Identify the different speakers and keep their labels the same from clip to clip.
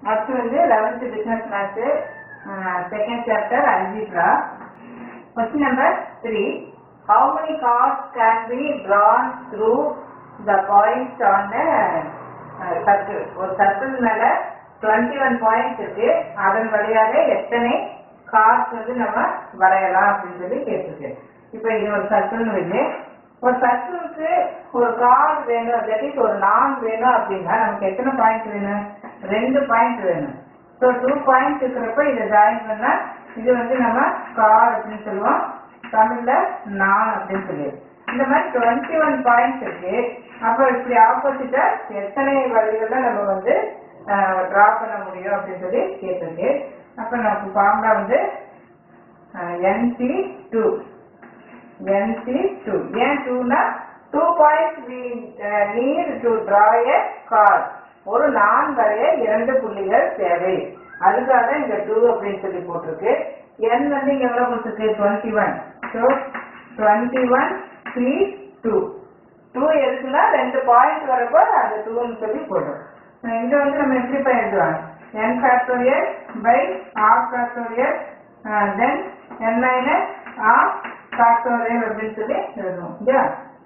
Speaker 1: அடுத்து வந்து eleventh business class second chapter algebra question number three how many cars can be drawn through the points on the circle ஒரு circle மேல twenty one points இருக்கு அதன் வழியாக எத்தனை cars வந்து நம்ம வரையலாம் அப்படின்னு சொல்லி கேட்டிருக்கு இப்போ இது ஒரு சர்க்கிள்னு இருக்கு ஒரு சர்க்கிளுக்கு ஒரு கார் வேணும் தட் இஸ் ஒரு நான் வேணும் அப்படின்னா நமக்கு எத்தனை பாயிண்ட் வேணும் ரெண்டு பாயிண்ட் வேணும் ஸோ டூ பாயிண்ட்ஸ் இருக்கிறப்ப இதை ஜாயின் பண்ணா இது வந்து நம்ம கார் அப்படின்னு சொல்லுவோம் தமிழ்ல நான் அப்படின்னு சொல்லி இந்த மாதிரி டுவெண்ட்டி ஒன் பாயிண்ட்ஸ் இருக்கு அப்போ இப்படி ஆப்போசிட்டா எத்தனை வழிகள்ல நம்ம வந்து டிரா பண்ண முடியும் அப்படின்னு சொல்லி கேட்டிருக்கு அப்போ நமக்கு ஃபார்முலா வந்து என்சி டூ என்சி டூ ஏன் டூனா two points we need to draw a car ஒரு நான் வரைய இரண்டு புள்ளிகள் தேவை அதுக்காக தான் இங்க டூ அப்படின்னு சொல்லி போட்டிருக்கு என் வந்து இங்க எவ்வளவு கொடுத்துருக்கு twenty one so twenty one three two two எதுக்குன்னா ரெண்டு பாயிண்ட் வரப்போ அந்த டூன்னு சொல்லி போடுறோம் இங்க வந்து நம்ம எப்படி பண்ணிடுவோம் n factorial by r factorial then n minus r factorial அப்படின்னு சொல்லி எழுதுவோம் இல்லையா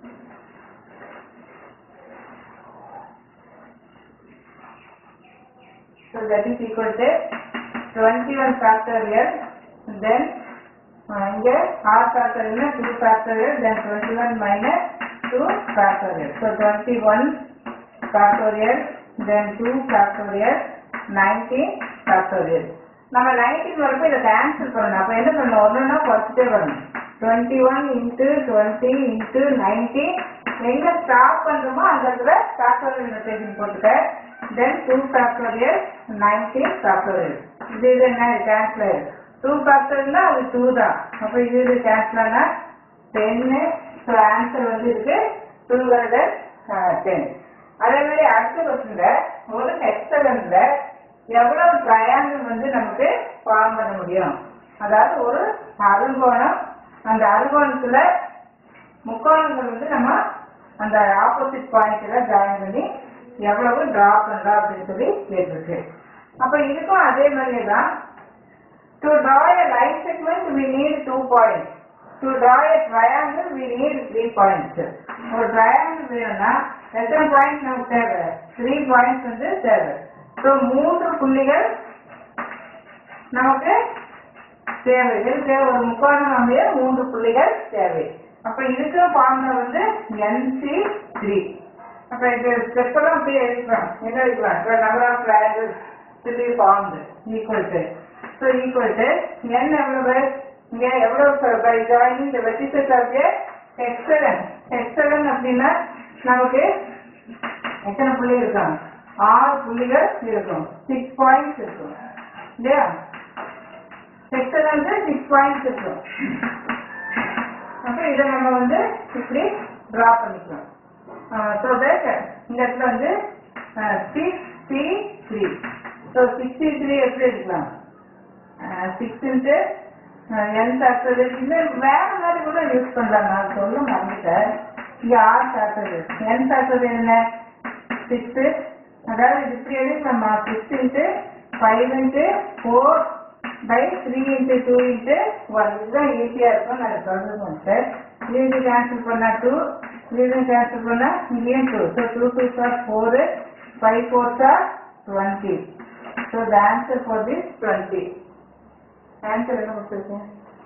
Speaker 1: So that is equal to 21 factorial then uh, இங்க r factorial 2 factorial then 21 minus 2 factorial. So 21 factorial then 2 factorial 19 factorial. நம்ம 19 வரப்போ இதை கேன்சல் பண்ணணும் அப்ப என்ன பண்ணணும் ஒன்னொன்னா குறைச்சிட்டே வரணும் 21 இன்ட்டு டுவெண்ட்டி இன்ட்டு நைன்டி எங்க ஸ்டாப் பண்றோமோ அந்த இடத்துல ஃபேக்டோரியல் நோட்டேஷன் போட்டுக்க then two factorial nineteen factorial இது இது என்ன கேன்சல் ஆயிடும் டூ ஃபேக்டோரியல்னா அது டூ தான் அப்போ இது இது கேன்சல் ஆனா டென்னு ஸோ ஆன்சர் வந்து இருக்கு டூ ஹண்ட்ரட் டென் அதே மாதிரி அடுத்த கொஸ்டின்ல ஒரு ஹெக்ஸகன்ல எவ்வளவு ட்ரையாங்கிள் வந்து நமக்கு ஃபார்ம் பண்ண முடியும் அதாவது ஒரு அருங்கோணம் அந்த அருங்கோணத்துல முக்கோணங்கள் வந்து நம்ம அந்த ஆப்போசிட் பாயிண்ட்ல ஜாயின் பண்ணி எவ்வளவு டிரா பண்றோம் அப்படின்னு சொல்லி கேட்டிருக்கு அப்ப இதுக்கும் அதே மாதிரி தான் to draw a line segment we need two points to draw a triangle we need three points ஒரு ட்ரையாங்கிள் வேணும்னா எத்தனை பாயிண்ட்ஸ் நமக்கு தேவை த்ரீ பாயிண்ட்ஸ் வந்து தேவை ஸோ மூன்று புள்ளிகள் நமக்கு தேவை இருக்கு ஒரு முக்கோணம் அமைய மூன்று புள்ளிகள் தேவை அப்ப இதுக்கு ஃபார்முலா வந்து என்சி த்ரீ அப்ப இது ஸ்டெப் எல்லாம் அப்படியே எழுதிக்கலாம் என்ன எழுதிக்கலாம் number of triangles to be formed equal to so equal to n எவ்வளவு இங்க எவ்வளவு by joining the vertices of a hexagon hexagon அப்படின்னா நமக்கு எத்தனை புள்ளி இருக்கும் ஆறு புள்ளிகள் இருக்கும் சிக்ஸ் பாயிண்ட்ஸ் இருக்கும் இல்லையா செக்ஷன் வந்து சிக்ஸ் பாயிண்ட்ஸ் இருக்கும் அப்போ இதை நம்ம வந்து இப்படி ட்ரா பண்ணிக்கலாம் ஸோ தட் இந்த இடத்துல வந்து six C three so sixty three எப்படி எடுக்கலாம் சிக்ஸ் இன்ட்டு என் ஃபேக்டர் இன்னும் வேற மாதிரி கூட யூஸ் பண்ணலாம் நான் சொல்ல மறந்துட்டேன் இங்கே ஆர் ஃபேக்டர் என் ஃபேக்டர் என்ன சிக்ஸு அதாவது இது இப்படி எடுக்கலாமா six into five into four by three into two into one இதுதான் ஈஸியாக இருக்கும் நான் சொல்றது சார் இது கேன்சல் பண்ணா டூ இது கேன்சல் பண்ணா இங்கேயும் two so two two sir four five four sir twenty so the answer for this twenty answer என்ன கொடுத்துருக்கேன்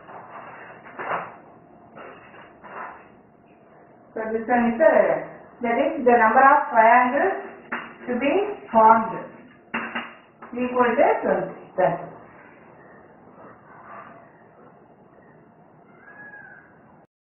Speaker 1: So this one is the that is the number of triangles to be formed equal to 20. That's it.